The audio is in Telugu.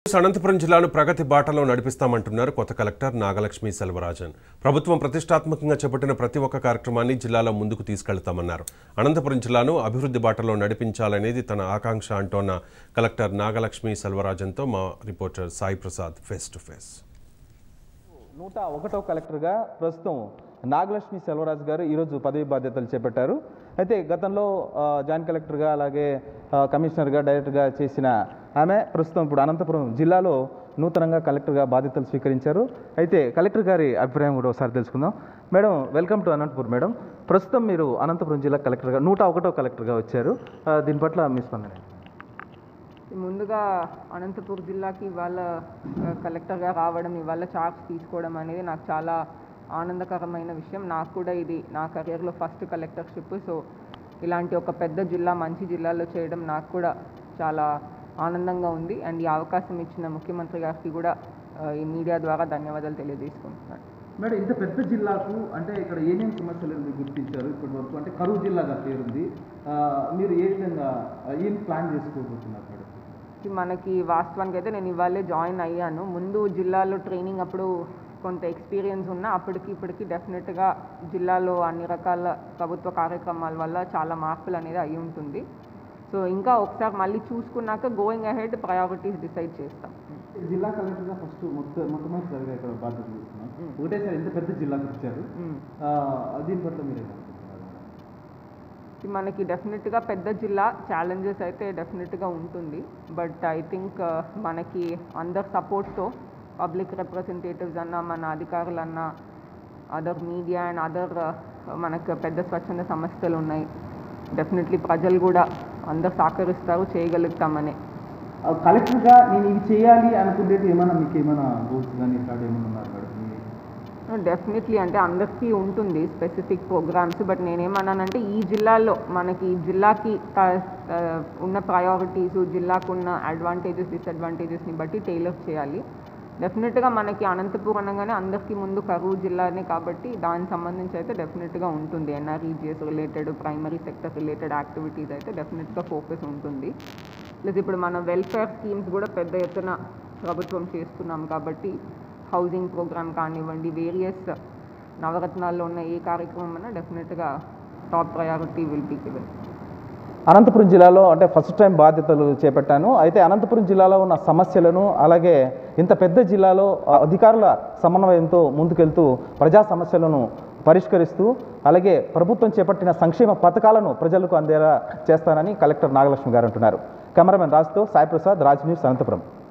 అనంతపురం జిల్లాను ప్రగతి బాటలో నడిపిస్తామంటున్నారు కొత్త కలెక్టర్ నాగలక్ష్మి సెల్వరాజన్ ప్రభుత్వం ప్రతిష్టాత్మకంగా చేపట్టిన ప్రతి ఒక్క కార్యక్రమాన్ని జిల్లాలో ముందుకు తీసుకెళ్తామన్నారు అనంతపురం జిల్లాను అభివృద్ధి బాటలో నడిపించాలనేది తన ఆకాంక్ష అంటోన్న కలెక్టర్ నాగలక్ష్మి సెల్వరాజన్తో మా reporter Sai Prasad face to face నూట ఒకటో కలెక్టర్గా ప్రస్తుతం నాగలక్ష్మి సెల్వరాజు గారు ఈరోజు పదవి బాధ్యతలు చేపట్టారు అయితే గతంలో ఆ, జాయింట్ కలెక్టర్గా అలాగే ఆ, కమిషనర్గా డైరెక్టర్గా చేసిన ఆమె ప్రస్తుతం ఇప్పుడు అనంతపురం జిల్లాలో నూతనంగా కలెక్టర్గా బాధ్యతలు స్వీకరించారు అయితే కలెక్టర్ గారి అభిప్రాయం కూడా ఒకసారి తెలుసుకుందాం madam welcome to Anantapur madam ప్రస్తుతం మీరు అనంతపురం జిల్లా కలెక్టర్గా నూట ఒకటో కలెక్టర్గా వచ్చారు ఆ, దీని పట్ల మీ స్పందన ఏంటి? ముందుగా అనంతపూర్ జిల్లాకి ఇవాళ ఆ, కలెక్టర్గా రావడం ఇవాళ చార్జ్ తీసుకోవడం అనేది నాకు చాలా ఆనందకరమైన విషయం నాకు కూడా ఇది నా కెరియర్లో ఫస్ట్ కలెక్టర్షిప్ సో ఇలాంటి ఒక పెద్ద జిల్లా మంచి జిల్లాలో చేయడం నాకు కూడా చాలా ఆనందంగా ఉంది అండ్ ఈ అవకాశం ఇచ్చిన ముఖ్యమంత్రి గారికి కూడా ఆ, ఈ మీడియా ద్వారా ధన్యవాదాలు తెలియజేసుకుంటున్నాను మేడం ఇంత పెద్ద జిల్లాకు అంటే ఇక్కడ ఏమేమి సమస్యలు మీరు గుర్తించారు ఇప్పటి వరకు అంటే కరువు జిల్లాగా పేరుంది ఆ, మీరు ఏ విధంగా ఆ, ఏం ప్లాన్ చేసుకోబోతున్నారు మేడం ఇది మనకి వాస్తవానికి అయితే నేను ఇవాళే జాయిన్ అయ్యాను ముందు జిల్లాలో ట్రైనింగ్ అప్పుడు కొంత ఎక్స్పీరియన్స్ ఉన్నా అప్పటికి ఇప్పటికి డెఫినెట్గా జిల్లాలో అన్ని రకాల ప్రభుత్వ కార్యక్రమాల వల్ల చాలా మార్పులు అనేది అయి ఉంటుంది సో ఇంకా ఒకసారి మళ్ళీ చూసుకున్నాక గోయింగ్ అహెడ్ ప్రయారిటీస్ డిసైడ్ చేస్తాం జిల్లా కలెక్టర్గా ఫస్ట్ మొత్తం మొట్టమొదటిసారిగా ఇక్కడ బాధ్యత తీసుకున్నాం ఒకటేసారి ఇంత పెద్ద జిల్లాకు వచ్చారు మ్మ్. ఆ, దీని పట్ల మీరు ఏమనుకుంటున్నారు ఇది మనకి డెఫినెట్గా పెద్ద జిల్లా ఛాలెంజెస్ అయితే డెఫినెట్గా ఉంటుంది బట్ ఐ థింక్ మనకి అందర్ సపోర్ట్తో పబ్లిక్ రిప్రజెంటేటివ్స్ అన్న మన అధికారులన్నా అదర్ మీడియా అండ్ అదర్ మనకు పెద్ద స్వచ్ఛంద సంస్థలు ఉన్నాయి డెఫినెట్లీ ప్రజలు కూడా అందరు సహకరిస్తారు చేయగలుగుతామని ఆ, కలెక్టర్గా నేను ఇవి చేయాలి అనుకునేది ఏమైనా మీకు ఏమైనా గోల్స్ కానీ ఇట్లాంటి ఏమైనా ఉన్నారు మేడం మీ- డెఫినెట్లీ అంటే అందరికీ ఉంటుంది స్పెసిఫిక్ ప్రోగ్రామ్స్ బట్ నేనేమన్నానంటే ఈ జిల్లాలో మనకి ఈ జిల్లాకి క- ఆ, ఉన్న ప్రయారిటీస్ జిల్లాకు ఉన్న అడ్వాంటేజెస్ డిసడ్వాంటేజెస్ని బట్టి టైలర్ చేయాలి డెఫినెట్గా మనకి అనంతపూర్ అనగానే అందరికీ ముందు కరువు జిల్లానే కాబట్టి దానికి సంబంధించి అయితే డెఫినెట్గా ఉంటుంది NREGS related primary sector related activities అయితే డెఫినెట్గా ఫోకస్ ఉంటుంది ప్లస్ ఇప్పుడు మన వెల్ఫేర్ స్కీమ్స్ కూడా పెద్ద ఎత్తున ప్రభుత్వం చేస్తున్నాం కాబట్టి హౌసింగ్ ప్రోగ్రామ్ కానివ్వండి వేరియస్ నవరత్నాల్లో ఉన్న ఏ కార్యక్రమం అయినా డెఫినెట్గా top priority will be given Anantapur జిల్లాలో అంటే ఫస్ట్ టైం బాధ్యతలు చేపట్టాను అయితే అనంతపురం జిల్లాలో ఉన్న సమస్యలను అలాగే ఇంత పెద్ద జిల్లాలో ఆ, అధికారుల సమన్వయంతో ముందుకెళ్తూ ప్రజా సమస్యలను పరిష్కరిస్తూ అలాగే ప్రభుత్వం చేపట్టిన సంక్షేమ పథకాలను ప్రజలకు అందేలా చేస్తానని కలెక్టర్ నాగలక్ష్మి గారు అంటున్నారు కెమెరామెన్ రాజుతో సాయి ప్రసాద్ రాజ్ న్యూస్ అనంతపురం